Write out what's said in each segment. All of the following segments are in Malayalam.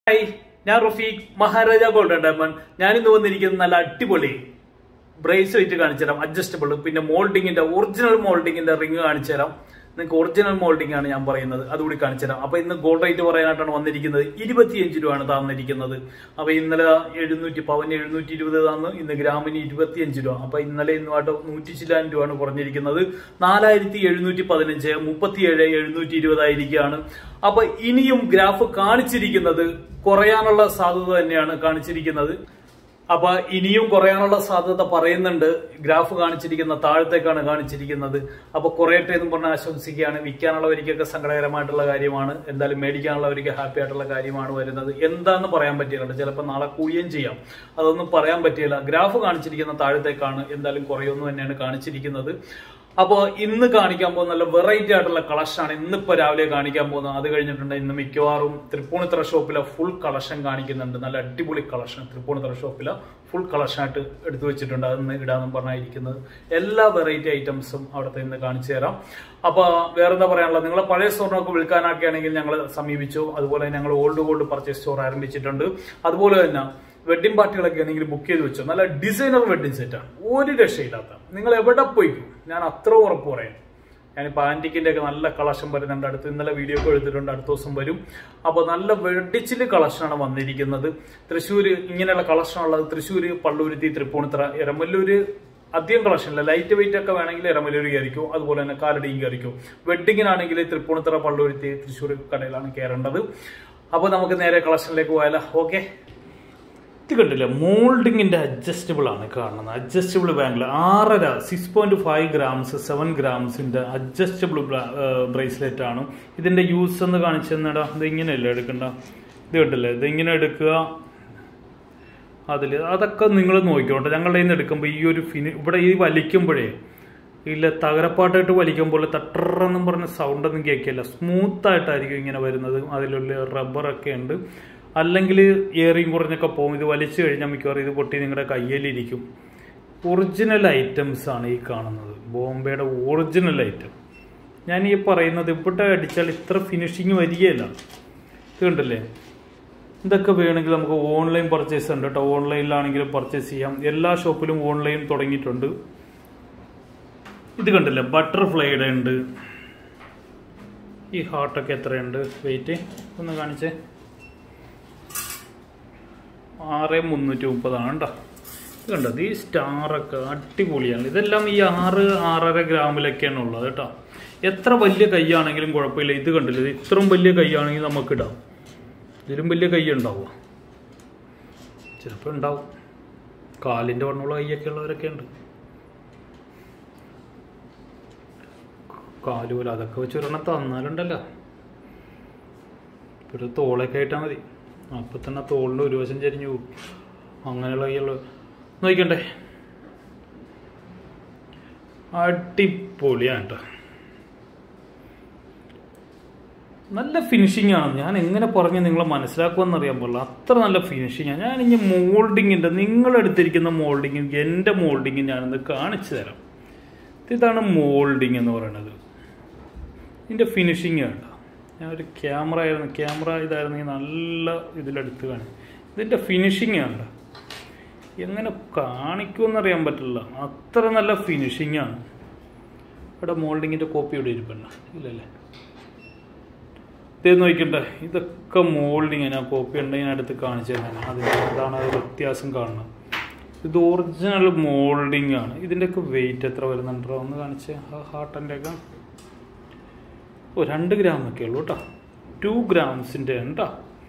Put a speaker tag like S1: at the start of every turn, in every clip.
S1: ഹായ് ഞാൻ റഫീഖ് മഹാരാജ ഗോൾഡൻ ഡയമണ്ട് ഞാൻ ഇന്ന് വന്നിരിക്കുന്നത് നല്ല അടിപൊളി ബ്രേസ്ലെറ്റ് കാണിച്ചു തരാം അഡ്ജസ്റ്റബിൾ പിന്നെ മോൾഡിങ്ങിന്റെ ഒറിജിനൽ മോൾഡിങ്ങിന്റെ റിങ് കാണിച്ചു തരാം നിങ്ങൾക്ക് ഒറിജിനൽ മോൾഡിംഗ് ആണ് ഞാൻ പറയുന്നത് അതുകൂടി കാണിച്ചു തരാം അപ്പൊ ഇന്ന് ഗോൾഡ് റേറ്റ് പറയാനായിട്ടാണ് വന്നിരിക്കുന്നത് ഇരുപത്തിയഞ്ച് രൂപയാണ് തന്നിരിക്കുന്നത് അപ്പൊ ഇന്നലെ എഴുന്നൂറ്റി പവന് എഴുന്നൂറ്റി ഇരുപത് തന്ന് ഇന്ന് ഗ്രാമിന് ഇരുപത്തിയഞ്ച് രൂപ അപ്പൊ ഇന്നലെ ഇന്നുമായിട്ട് നൂറ്റി ചില്ലാൻ രൂപയാണ് കുറഞ്ഞിരിക്കുന്നത് നാലായിരത്തി എഴുന്നൂറ്റി പതിനഞ്ച് മുപ്പത്തിയേഴ് എഴുന്നൂറ്റി ഇരുപതായിരിക്കുകയാണ് അപ്പൊ ഇനിയും ഗ്രാഫ് കാണിച്ചിരിക്കുന്നത് കുറയാനുള്ള സാധ്യത തന്നെയാണ് കാണിച്ചിരിക്കുന്നത് അപ്പൊ ഇനിയും കുറയാനുള്ള സാധ്യത പറയുന്നുണ്ട് ഗ്രാഫ് കാണിച്ചിരിക്കുന്ന താഴത്തേക്കാണ് കാണിച്ചിരിക്കുന്നത് അപ്പൊ കുറയട്ടെ എന്ന് പറഞ്ഞ് ആശംസിക്കുകയാണ് വിൽക്കാനുള്ളവർക്കൊക്കെ സങ്കടകരമായിട്ടുള്ള കാര്യമാണ് എന്തായാലും മേടിക്കാനുള്ളവർക്ക് ഹാപ്പി ആയിട്ടുള്ള കാര്യമാണ് വരുന്നത് എന്താന്ന് പറയാൻ പറ്റില്ല ചിലപ്പോൾ നാളെ കൂടിയും ചെയ്യാം അതൊന്നും പറയാൻ പറ്റില്ല ഗ്രാഫ് കാണിച്ചിരിക്കുന്ന താഴത്തേക്കാണ് എന്തായാലും കുറയൊന്നു തന്നെയാണ് കാണിച്ചിരിക്കുന്നത് അപ്പോൾ ഇന്ന് കാണിക്കാൻ പോകുന്ന നല്ല വെറൈറ്റി ആയിട്ടുള്ള കളക്ഷനാണ് ഇന്നിപ്പോ രാവിലെ കാണിക്കാൻ പോകുന്നത് അത് കഴിഞ്ഞിട്ടുണ്ട് ഇന്ന് മിക്കവാറും തൃപ്പൂണിത്തറ ഷോപ്പിലെ ഫുൾ കളക്ഷൻ കാണിക്കുന്നുണ്ട് നല്ല അടിപൊളി കളക്ഷൻ തൃപ്പൂണിത്തറ ഷോപ്പിലെ ഫുൾ കളക്ഷനായിട്ട് എടുത്തു വെച്ചിട്ടുണ്ട് അതൊന്ന് ഇടാന്നും പറഞ്ഞായിരിക്കുന്നത് എല്ലാ വെറൈറ്റി ഐറ്റംസും അവിടുത്തെ ഇന്ന് കാണിച്ചു തരാം അപ്പൊ വേറെന്താ പറയാനുള്ളത് നിങ്ങളെ പഴയ സ്വർണ്ണമൊക്കെ വിൽക്കാനൊക്കെ ആണെങ്കിൽ ഞങ്ങൾ സമീപിച്ചു അതുപോലെ ഞങ്ങൾ ഓൾഡ് ഗോൾഡ് പർച്ചേസ് സ്റ്റോർ ആരംഭിച്ചിട്ടുണ്ട് അതുപോലെ തന്നെ വെഡിങ് പാർട്ടികളൊക്കെ ആണെങ്കിൽ ബുക്ക് ചെയ്ത് വെച്ചോ നല്ല ഡിസൈനർ വെഡിങ് സെറ്റാണ് ഒരു രക്ഷയില്ലാത്ത നിങ്ങൾ എവിടെ പോയിക്കും ഞാൻ അത്ര ഉറപ്പ് പറയാം ഞാനിപ്പോൾ ആൻറ്റിക്കിൻ്റെ ഒക്കെ നല്ല കളക്ഷൻ വരുന്നുണ്ട് അടുത്ത് ഇന്നലെ വീഡിയോ ഒക്കെ എടുത്തിട്ടുണ്ട് അടുത്ത ദിവസം വരും അപ്പോൾ നല്ല വെടിച്ചില് കളക്ഷനാണ് വന്നിരിക്കുന്നത് തൃശ്ശൂർ ഇങ്ങനെയുള്ള കളക്ഷൻ ഉള്ളത് തൃശ്ശൂർ പള്ളുരുത്തി തൃപ്പൂണിത്തറ എരമല്ലൂര് അധികം കളക്ഷൻ ഇല്ല ലൈറ്റ് വെയിറ്റ് ഒക്കെ വേണമെങ്കിൽ എരമല്ലൂർ കയറിക്കും അതുപോലെ തന്നെ കാലടിയും കയറിക്കും വെഡിങ്ങിനാണെങ്കിൽ തൃപ്പൂണിത്തറ പള്ളുരുത്തി തൃശ്ശൂർ കടയിലാണ് കയറേണ്ടത് അപ്പോൾ നമുക്ക് നേരെ കളക്ഷനിലേക്ക് പോയാലോ ഓക്കെ ഇത് കണ്ടില്ല മോൾഡിങ്ങിന്റെ അഡ്ജസ്റ്റബിൾ ആണ് കാണുന്നത് അഡ്ജസ്റ്റബിൾ ബാങ്കിൾ ആറര six point five grams seven ഗ്രാംസിന്റെ അഡ്ജസ്റ്റബിൾ ബ്രേസ്ലെറ്റ് ആണ് ഇതിന്റെ യൂസ് എന്ന് കാണിച്ചു തന്നടാ ഇത് ഇങ്ങനെയല്ലേ എടുക്കണ്ട ഇത് കണ്ടില്ലേ ഇത് ഇങ്ങനെ എടുക്കുക അതിൽ അതൊക്കെ നിങ്ങൾ നോക്കിക്കോട്ടെ ഞങ്ങളുടെ കയ്യിൽ നിന്ന് എടുക്കുമ്പോൾ ഈ ഒരു ഫിനി ഇവിടെ ഈ വലിക്കുമ്പോഴേ ഇല്ല തകരപ്പാട്ടായിട്ട് വലിക്കുമ്പോൾ തട്ടറെന്നും പറഞ്ഞ സൗണ്ട് ഒന്നും കേൾക്കില്ല സ്മൂത്ത് ആയിട്ടായിരിക്കും ഇങ്ങനെ വരുന്നത് അതിലുള്ള റബ്ബറൊക്കെ ഉണ്ട് അല്ലെങ്കിൽ ഏറിയും കുറഞ്ഞൊക്കെ പോകും ഇത് വലിച്ചു കഴിഞ്ഞാൽ മിക്കവാറും ഇത് പൊട്ടി നിങ്ങളുടെ കയ്യിലിരിക്കും ഒറിജിനൽ ഐറ്റംസ് ആണ് ഈ കാണുന്നത് ബോംബെയുടെ ഒറിജിനൽ ഐറ്റം ഞാൻ ഈ പറയുന്നത് ഇവിടെ അടിച്ചാൽ ഇത്ര ഫിനിഷിങ് വരികയില്ല ഇത് കണ്ടില്ലേ ഇതൊക്കെ വേണമെങ്കിൽ നമുക്ക് ഓൺലൈൻ പർച്ചേസ് ഉണ്ട് കേട്ടോ ഓൺലൈനിലാണെങ്കിലും പർച്ചേസ് ചെയ്യാം എല്ലാ ഷോപ്പിലും ഓൺലൈൻ തുടങ്ങിയിട്ടുണ്ട് ഇത് കണ്ടില്ലേ ബട്ടർഫ്ലൈയുടെ ഉണ്ട് ഈ ഹാർട്ടൊക്കെ എത്രയുണ്ട് വെയിറ്റ് ഒന്ന് കാണിച്ചേ ആറ് മുന്നൂറ്റി മുപ്പതാണ് കേട്ടോ ഇത് കണ്ടത് ഈ സ്റ്റാറൊക്കെ അടിപൊളിയാണ് ഇതെല്ലാം ഈ ആറ് ആറര ഗ്രാമിലൊക്കെയാണ് ഉള്ളത് കേട്ടോ എത്ര വലിയ കൈയാണെങ്കിലും കുഴപ്പമില്ല ഇത് കണ്ടില്ല ഇത് ഇത്രയും വലിയ കൈയാണെങ്കിൽ നമുക്ക് ഇടാം ഇതിലും വലിയ കൈ ഉണ്ടാവുക ചിലപ്പോൾ ഉണ്ടാവും കാലിൻ്റെ വണ്ണമുള്ള കൈയൊക്കെ ഉള്ളവരൊക്കെ ഉണ്ട് കാല് പോലെ അതൊക്കെ വെച്ച് ഒരെണ്ണം തന്നാലുണ്ടല്ലോ ഒരു തോളൊക്കെ ആയിട്ടാൽ മതി അപ്പൊ തന്നെ തോളിൻ്റെ ഒരു വശം ചരിഞ്ഞു പോകും അങ്ങനെയുള്ള കൈയുള്ള നോക്കണ്ടേ അടിപൊളിയാണ് കേട്ടോ നല്ല ഫിനിഷിംഗ് ആണ് ഞാൻ എങ്ങനെ പറഞ്ഞ് നിങ്ങളെ മനസ്സിലാക്കുമെന്ന് അറിയാൻ പാടില്ല അത്ര നല്ല ഫിനിഷിംഗ് ആണ് ഞാൻ ഇനി മോൾഡിങ്ങിൻ്റെ നിങ്ങളെടുത്തിരിക്കുന്ന മോൾഡിങ്ങും എൻ്റെ മോൾഡിങ്ങും ഞാനൊന്ന് കാണിച്ചു തരാം ഇതാണ് മോൾഡിങ് എന്ന് പറയുന്നത് ഇതിൻ്റെ ഫിനിഷിംഗ് കണ്ടോ ഞാൻ ഒരു ക്യാമറ ആയിരുന്നു ക്യാമറ ഇതായിരുന്നെങ്കിൽ നല്ല ഇതിലെടുത്ത് കാണും ഇതിൻ്റെ ഫിനിഷിംഗ് കണ്ടോ എങ്ങനെ കാണിക്കുമെന്നറിയാൻ പറ്റില്ല അത്ര നല്ല ഫിനിഷിംഗ് ആണ് ഇവിടെ മോൾഡിങ്ങിൻ്റെ കോപ്പി ഇവിടെ ഇരിപ്പണ്ട ഇല്ലല്ലേ ഇത് നോക്കണ്ടേ ഇതൊക്കെ മോൾഡിങ് ഞാൻ കോപ്പി ഉണ്ടെങ്കിൽ ഞാൻ അടുത്ത് കാണിച്ചു തന്നെ അതിന് അതാണ് അത് വ്യത്യാസം കാണുന്നത് ഇത് ഒറിജിനൽ മോൾഡിങ് ആണ് ഇതിൻ്റെയൊക്കെ വെയിറ്റ് എത്ര വരുന്നുണ്ടോ ഒന്ന് കാണിച്ച് ഹാർട്ടിൻ്റെ ഒക്കെ ഓ രണ്ട് ഗ്രാം ഒക്കെ ഉള്ളൂ കേട്ടോ ടു ഗ്രാംസിൻ്റെ ഉണ്ടോ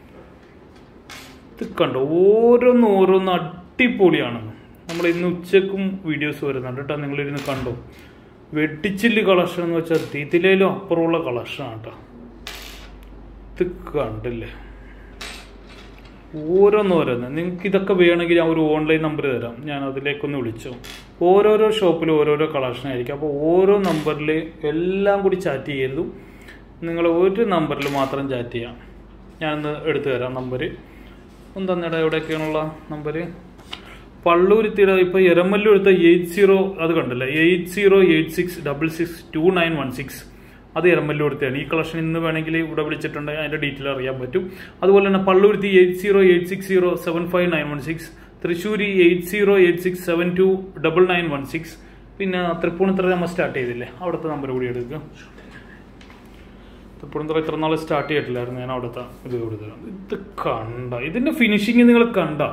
S1: ഇത് കണ്ടോ ഓരോന്ന് ഓരോന്ന് അടിപൊളിയാണ് നമ്മൾ ഇന്ന് ഉച്ചക്കും വീഡിയോസ് വരുന്നുണ്ട് കേട്ടോ നിങ്ങളിരുന്ന് കണ്ടോ വെട്ടിച്ചില്ല് കളക്ഷൻ എന്ന് വെച്ചാൽ ഇതിലേലും അപ്പുറമുള്ള കളക്ഷനാണ് കേട്ടോ ഇത് കണ്ടില്ലേ ഓരോന്നോരോന്ന് നിങ്ങൾക്ക് ഇതൊക്കെ വേണമെങ്കിൽ ഞാൻ ഒരു ഓൺലൈൻ നമ്പർ തരാം ഞാൻ അതിലേക്കൊന്ന് വിളിച്ചു ഓരോരോ ഷോപ്പിലും ഓരോരോ കളക്ഷൻ ആയിരിക്കും അപ്പോൾ ഓരോ നമ്പറിൽ എല്ലാം കൂടി ചാറ്റ് ചെയ്യരുതും നിങ്ങൾ ഒരു നമ്പറിൽ മാത്രം ചാറ്റ് ചെയ്യാം ഞാനൊന്ന് എടുത്തു തരാം നമ്പർ എന്താ എവിടെയൊക്കെയാണുള്ള നമ്പർ പള്ളൂരുത്തിയുടെ ഇപ്പോൾ എരമല്ലൂർ എടുത്ത എയ്റ്റ് സീറോ അത് കണ്ടില്ല eight zero eight six double six two nine one six അത് എരമല്ലൂർത്തിയാണ് ഈ കളക്ഷൻ ഇന്ന് വേണമെങ്കിൽ ഇവിടെ വിളിച്ചിട്ടുണ്ടെങ്കിൽ അതിന്റെ ഡീറ്റെയിൽ അറിയാൻ പറ്റും അതുപോലെ തന്നെ Palluruthy eight zero eight six zero seven five nine one six തൃശ്ശൂരി eight zero eight six seven two double nine one six പിന്നെ തൃപ്പൂണിത്തറ നമ്മൾ സ്റ്റാർട്ട് ചെയ്തില്ലേ അവിടുത്തെ നമ്പർ കൂടി എടുക്കുക തൃപ്പൂണിത്തറ ഇത്ര നാൾ സ്റ്റാർട്ട് ചെയ്തിട്ടില്ലായിരുന്നു ഞാൻ അവിടുത്തെ ഇത് കൊടുത്തത് ഇത് കണ്ട ഇതിന്റെ ഫിനിഷിങ് നിങ്ങൾ കണ്ട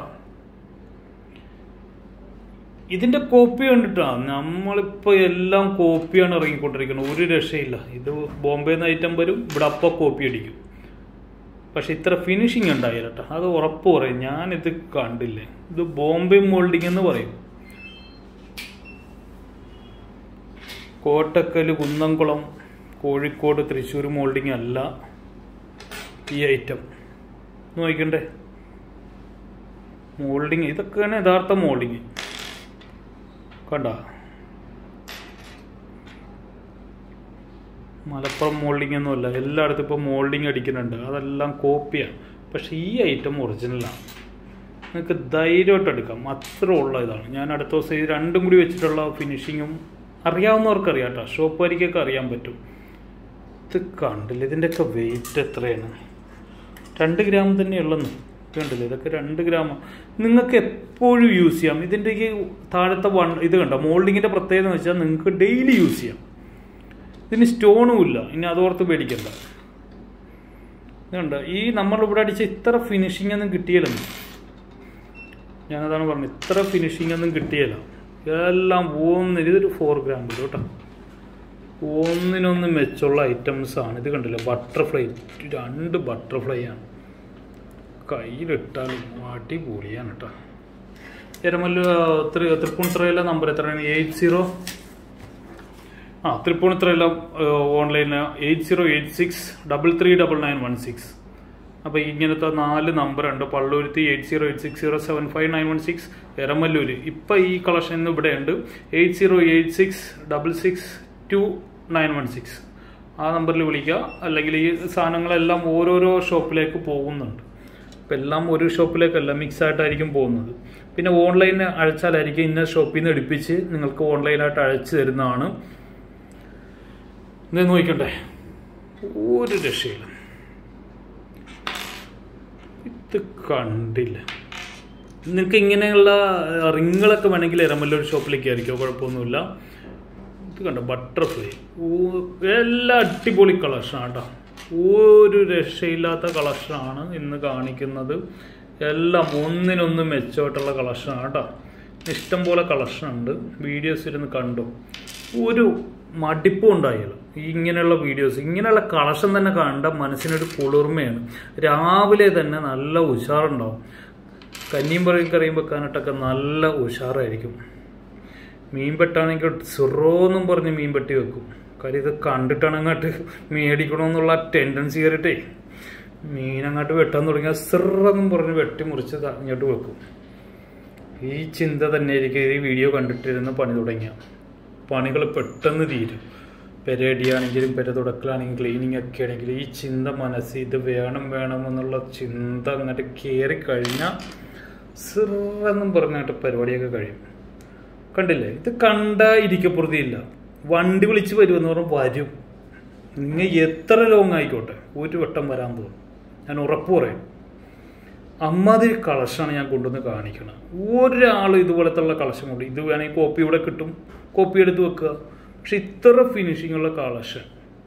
S1: ഇതിന്റെ കോപ്പി കണ്ടിട്ടാ നമ്മളിപ്പോ എല്ലാം കോപ്പിയാണ് ഇറങ്ങിക്കൊണ്ടിരിക്കുന്നത് ഒരു രക്ഷയില്ല ഇത് ബോംബെ നിന്ന് ഐറ്റം വരും ഇവിടെ അപ്പ കോപ്പി അടിക്കും പക്ഷെ ഇത്ര ഫിനിഷിങ് ഉണ്ടായില്ല കേട്ടോ അത് ഉറപ്പ് പറയും ഞാനിത് കണ്ടില്ലേ ഇത് ബോംബെ മോൾഡിംഗ് എന്ന് പറയും കോട്ടക്കൽ കുന്നംകുളം കോഴിക്കോട് തൃശ്ശൂർ മോൾഡിംഗ് അല്ല ഈ ഐറ്റം നോക്കണ്ടേ മോൾഡിങ് ഇതൊക്കെയാണ് യഥാർത്ഥ മോൾഡിങ് കണ്ട മലപ്പുറം മോൾഡിംഗ് ഒന്നുമല്ല എല്ലായിടത്തും ഇപ്പോൾ മോൾഡിങ് അടിക്കുന്നുണ്ട് അതെല്ലാം കോപ്പിയാണ് പക്ഷെ ഈ ഐറ്റം ഒറിജിനലാണ് നിങ്ങൾക്ക് ധൈര്യമായിട്ട് എടുക്കാം അത്ര ഉള്ള ഇതാണ് ഞാൻ അടുത്ത ദിവസം ഇത് രണ്ടും കൂടി വെച്ചിട്ടുള്ള ഫിനിഷിങ്ങും അറിയാവുന്നവർക്ക് അറിയാം കേട്ടോ ഷോപ്പുകാരിക്കൊക്കെ അറിയാൻ പറ്റും ഇത് കണ്ടില്ല ഇതിൻ്റെയൊക്കെ വെയിറ്റ് എത്രയാണ് രണ്ട് ഗ്രാം തന്നെയുള്ളെന്ന് കണ്ടില്ലേ ഇതൊക്കെ രണ്ട് ഗ്രാം നിങ്ങൾക്ക് എപ്പോഴും യൂസ് ചെയ്യാം ഇതിൻ്റെ ഈ താഴത്തെ വൺ ഇത് കണ്ടോ മോൾഡിങ്ങിൻ്റെ പ്രത്യേകത എന്ന് വെച്ചാൽ നിങ്ങൾക്ക് ഡെയിലി യൂസ് ചെയ്യാം ഇതിന് സ്റ്റോണും ഇല്ല ഇനി അതോർത്ത് പേടിക്കണ്ട ഇതുണ്ട് ഈ നമ്മളിവിടെ അടിച്ച ഇത്ര ഫിനിഷിംഗ് ഒന്നും കിട്ടിയില്ലെന്ന് ഞാനതാണ് പറഞ്ഞത് ഇത്ര ഫിനിഷിംഗ് ഒന്നും കിട്ടിയില്ല എല്ലാം ഒന്നിന് ഇതൊരു ഫോർ ഗ്രാം കിട്ടും കേട്ടോ ഒന്നിനൊന്ന് മെച്ചുള്ള ഐറ്റംസ് ആണ് ഇത് കണ്ടില്ല ബട്ടർഫ്ലൈ രണ്ട് ബട്ടർഫ്ലൈ ആണ് കയ്യിലിട്ടാൽ അടിപൊളിയാണ് കേട്ടോ എരമല്ല തൃപ്പൂണിത്തുറയിലെ നമ്പർ എത്രയാണ് എയ്റ്റ് സീറോ ആ തൃപ്പൂണിത്തുറയിലെ ഓൺലൈനിൽ eight zero eight six double three double nine one six അപ്പോൾ ഇങ്ങനത്തെ നാല് നമ്പർ ഉണ്ട് Palluruthy eight zero eight six zero seven five nine one six Eramalloor ഇപ്പം ഈ കളക്ഷൻ ഇവിടെ ഉണ്ട് eight zero eight six double six two nine one six ആ നമ്പറിൽ വിളിക്കുക അല്ലെങ്കിൽ ഈ സാധനങ്ങളെല്ലാം ഓരോരോ ഷോപ്പിലേക്ക് പോകുന്നുണ്ട് അപ്പം എല്ലാം ഒരു ഷോപ്പിലേക്കല്ല മിക്സ് ആയിട്ടായിരിക്കും പോകുന്നത് പിന്നെ ഓൺലൈനിൽ അയച്ചാലായിരിക്കും ഇന്ന ഷോപ്പിൽ നിന്ന് എടുപ്പിച്ച് നിങ്ങൾക്ക് ഓൺലൈനായിട്ട് അയച്ചു തരുന്നതാണ് ഇത് നോക്കണ്ടേ ഒരു രക്ഷയില്ല ഇത് കണ്ടില്ല നിങ്ങൾക്ക് ഇങ്ങനെയുള്ള റിങ്ങുകളൊക്കെ വേണമെങ്കിൽ എരമല്ലൂർ ഷോപ്പിലേക്ക് ആയിരിക്കും കുഴപ്പമൊന്നുമില്ല ഇത് കണ്ടോ ബട്ടർഫ്ലൈ എല്ലാ അടിപൊളി കളക്ഷനാണ് കേട്ടോ ഒരു രക്ഷയില്ലാത്ത കളക്ഷനാണ് ഇന്ന് കാണിക്കുന്നത് എല്ലാം ഒന്നിനൊന്ന് മെച്ചമായിട്ടുള്ള കളക്ഷനാണ് കേട്ടോ ഇഷ്ടം പോലെ കളക്ഷൻ ഉണ്ട് വീഡിയോസ് ഇരുന്ന് കണ്ടു ഒരു മടിപ്പും ഉണ്ടായാലും ഇങ്ങനെയുള്ള വീഡിയോസ് ഇങ്ങനെയുള്ള കളക്ഷൻ തന്നെ കണ്ട മനസ്സിനൊരു കുളിർമയാണ് രാവിലെ തന്നെ നല്ല ഉഷാറുണ്ടാവും കന്നിയും പറയും കറിയും വെക്കാനായിട്ടൊക്കെ നല്ല ഉഷാറായിരിക്കും മീൻ പെട്ടാണെങ്കിൽ സിറോന്നും പറഞ്ഞ് മീൻ പെട്ടി വെക്കും കാര്യം ഇത് കണ്ടിട്ടാണ് അങ്ങോട്ട് മേടിക്കണമെന്നുള്ള ടെൻഡൻസി കയറിയിട്ടേ മീൻ അങ്ങോട്ട് വെട്ടാൻ തുടങ്ങിയാൽ സിറെന്നും പറഞ്ഞ് വെട്ടി മുറിച്ച് ഇങ്ങോട്ട് വെക്കും ഈ ചിന്ത തന്നെ ആയിരിക്കും ഈ വീഡിയോ കണ്ടിട്ടിരുന്ന് പണി തുടങ്ങിയ പണികൾ പെട്ടെന്ന് തീരും പെരടിയാണെങ്കിലും പെര തുടക്കലാണെങ്കിലും ക്ലീനിങ് ഒക്കെ ആണെങ്കിലും ഈ ചിന്ത മനസ്സിൽ ഇത് വേണം വേണം എന്നുള്ള ചിന്ത അങ്ങോട്ട് കയറി കഴിഞ്ഞാൽ സിറെന്നും പറഞ്ഞിട്ട് പരിപാടിയൊക്കെ കഴിയും കണ്ടില്ലേ ഇത് കണ്ട ഇരിക്കപ്പുറതിയില്ല വണ്ടി വിളിച്ച് വരുമെന്ന് പറഞ്ഞാൽ വരും നിങ്ങൾ എത്ര ലോങ് ആയിക്കോട്ടെ ഒരു വട്ടം വരാൻ പോകും ഞാൻ ഉറപ്പ് പറയും അമ്മാതിരി കളക്ഷനാണ് ഞാൻ കൊണ്ടുവന്ന് കാണിക്കണം ഒരാൾ ഇതുപോലത്തുള്ള കളക്ഷൻ കൊണ്ട് ഇത് വേണമെങ്കിൽ കോപ്പി ഇവിടെ കിട്ടും കോപ്പി എടുത്ത് വെക്കുക പക്ഷെ ഇത്ര ഫിനിഷിംഗ് ഉള്ള കളക്ഷൻ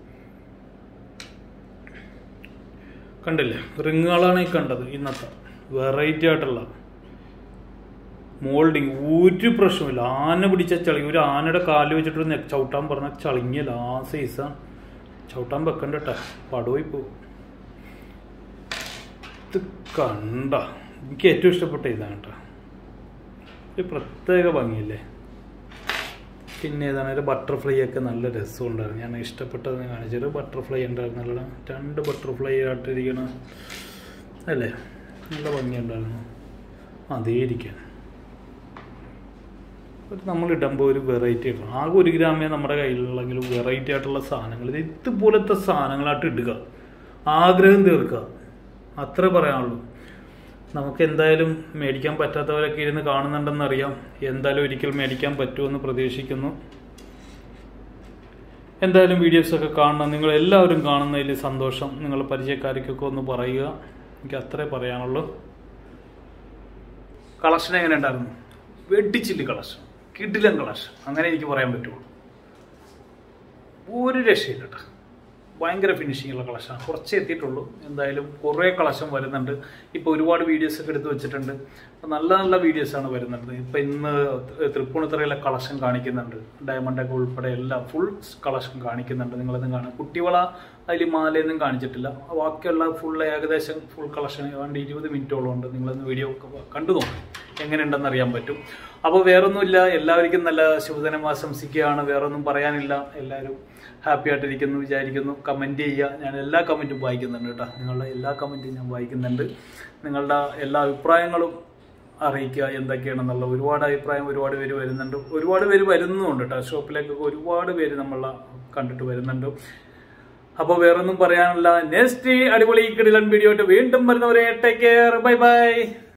S1: കണ്ടില്ലേ റിങ്ങുകളാണ് ഈ കണ്ടത് ഇന്നത്തെ വെറൈറ്റി ആയിട്ടുള്ള മോൾഡിങ് ഒരു പ്രശ്നമില്ല ആന പിടിച്ച ചളി ഒരു ആനയുടെ കാല് വെച്ചിട്ട് നെ- ചവിട്ടാൻ പറഞ്ഞ ചളിങ്ങിയല്ല ആ സൈസാണ് ചവിട്ടാൻ വെക്കണ്ട കേട്ടാ പടവായി പോകും ഇത് കണ്ട എനിക്ക് ഏറ്റവും ഇഷ്ടപ്പെട്ട ഇതാണ് കേട്ടോ ഒരു പ്രത്യേക ഭംഗിയില്ലേ പിന്നെ ഏതാണ് ഒരു ബട്ടർഫ്ലൈ ഒക്കെ നല്ല രസമുണ്ടായിരുന്നു ഞാൻ ഇഷ്ടപ്പെട്ടത് ഞാൻ കാണിച്ചത് ബട്ടർഫ്ലൈ ഉണ്ടായിരുന്നല്ലോ രണ്ട് ബട്ടർഫ്ലൈ ആയിട്ടിരിക്കണ അല്ലേ നല്ല ഭംഗിയുണ്ടായിരുന്നു അതേ ഇരിക്കാൻ ഒരു നമ്മൾ ഇടുമ്പോൾ ഒരു വെറൈറ്റി ഇടണം ആകെ ഒരു ഗ്രാമേ നമ്മുടെ കയ്യിലുള്ളെങ്കിലും വെറൈറ്റി ആയിട്ടുള്ള സാധനങ്ങൾ ഇത് ഇതുപോലത്തെ സാധനങ്ങളായിട്ട് ഇടുക ആഗ്രഹം തീർക്കുക അത്രേ പറയാനുള്ളൂ നമുക്ക് എന്തായാലും മേടിക്കാൻ പറ്റാത്തവരൊക്കെ ഇരുന്ന് കാണുന്നുണ്ടെന്ന് അറിയാം എന്തായാലും ഒരിക്കൽ മേടിക്കാൻ പറ്റുമെന്ന് പ്രതീക്ഷിക്കുന്നു എന്തായാലും വീഡിയോസൊക്കെ കാണണം നിങ്ങൾ എല്ലാവരും കാണുന്നതിൽ സന്തോഷം നിങ്ങളുടെ പരിചയക്കാർക്കൊക്കെ ഒന്ന് പറയുക എനിക്ക് അത്രേ പറയാനുള്ളൂ കളക്ഷൻ എങ്ങനെ ഉണ്ടായിരുന്നു വെടിച്ചില്ല കളക്ഷൻ കിടിലൻ കളക്ഷൻ അങ്ങനെ എനിക്ക് പറയാൻ പറ്റുള്ളൂ ഒരു രക്ഷയില്ല കേട്ടോ ഭയങ്കര ഫിനിഷിംഗ് ഉള്ള കളക്ഷൻ കുറച്ചേ എത്തിയിട്ടുള്ളൂ എന്തായാലും കുറേ കളക്ഷൻ വരുന്നുണ്ട് ഇപ്പോൾ ഒരുപാട് വീഡിയോസ് ഒക്കെ എടുത്ത് വെച്ചിട്ടുണ്ട് അപ്പോൾ നല്ല നല്ല വീഡിയോസ് ആണ് വരുന്നത് ഇപ്പം ഇന്ന് തൃപ്പൂണിത്തറയിലെ കളക്ഷൻ കാണിക്കുന്നുണ്ട് ഡയമണ്ട് ഒക്കെ ഉൾപ്പെടെ എല്ലാം ഫുൾ കളക്ഷൻ കാണിക്കുന്നുണ്ട് നിങ്ങളത് കാണാം കുട്ടിവള അതിൽ മാലയൊന്നും കാണിച്ചിട്ടില്ല ബാക്കിയുള്ള ഫുൾ ഏകദേശം ഫുൾ കളക്ഷൻ ഏതാണ്ട് ഇരുപത് മിനിറ്റോളം ഉണ്ട് നിങ്ങളൊന്ന് വീഡിയോ ഒക്കെ കണ്ടു നോക്കും എങ്ങനെയുണ്ടെന്ന് അറിയാൻ പറ്റും അപ്പോൾ വേറൊന്നുമില്ല എല്ലാവർക്കും നല്ല ശുഭദിനം ആശംസിക്കുകയാണ് വേറൊന്നും പറയാനില്ല എല്ലാവരും ഹാപ്പി ആയിട്ടിരിക്കുന്നു വിചാരിക്കുന്നു കമൻറ്റ് ചെയ്യുക ഞാൻ എല്ലാ കമൻറ്റും വായിക്കുന്നുണ്ട് കേട്ടോ നിങ്ങളുടെ എല്ലാ കമൻറ്റും ഞാൻ വായിക്കുന്നുണ്ട് നിങ്ങളുടെ എല്ലാ അഭിപ്രായങ്ങളും അറിയിക്കുക എന്തൊക്കെയാണെന്നുള്ള ഒരുപാട് അഭിപ്രായം ഒരുപാട് പേര് വരുന്നുണ്ട് ഒരുപാട് പേര് വരുന്നുമുണ്ട് കേട്ടോ ഷോപ്പിലേക്കൊക്കെ ഒരുപാട് പേര് നമ്മളെ കണ്ടിട്ട് വരുന്നുണ്ട് അപ്പോൾ വേറൊന്നും പറയാനില്ല നെക്സ്റ്റ് അടിപൊളി കിടിലൻ വീഡിയോ ആയിട്ട് വീണ്ടും വരുന്നവരെ ടേക്ക് കെയർ ബൈ ബൈ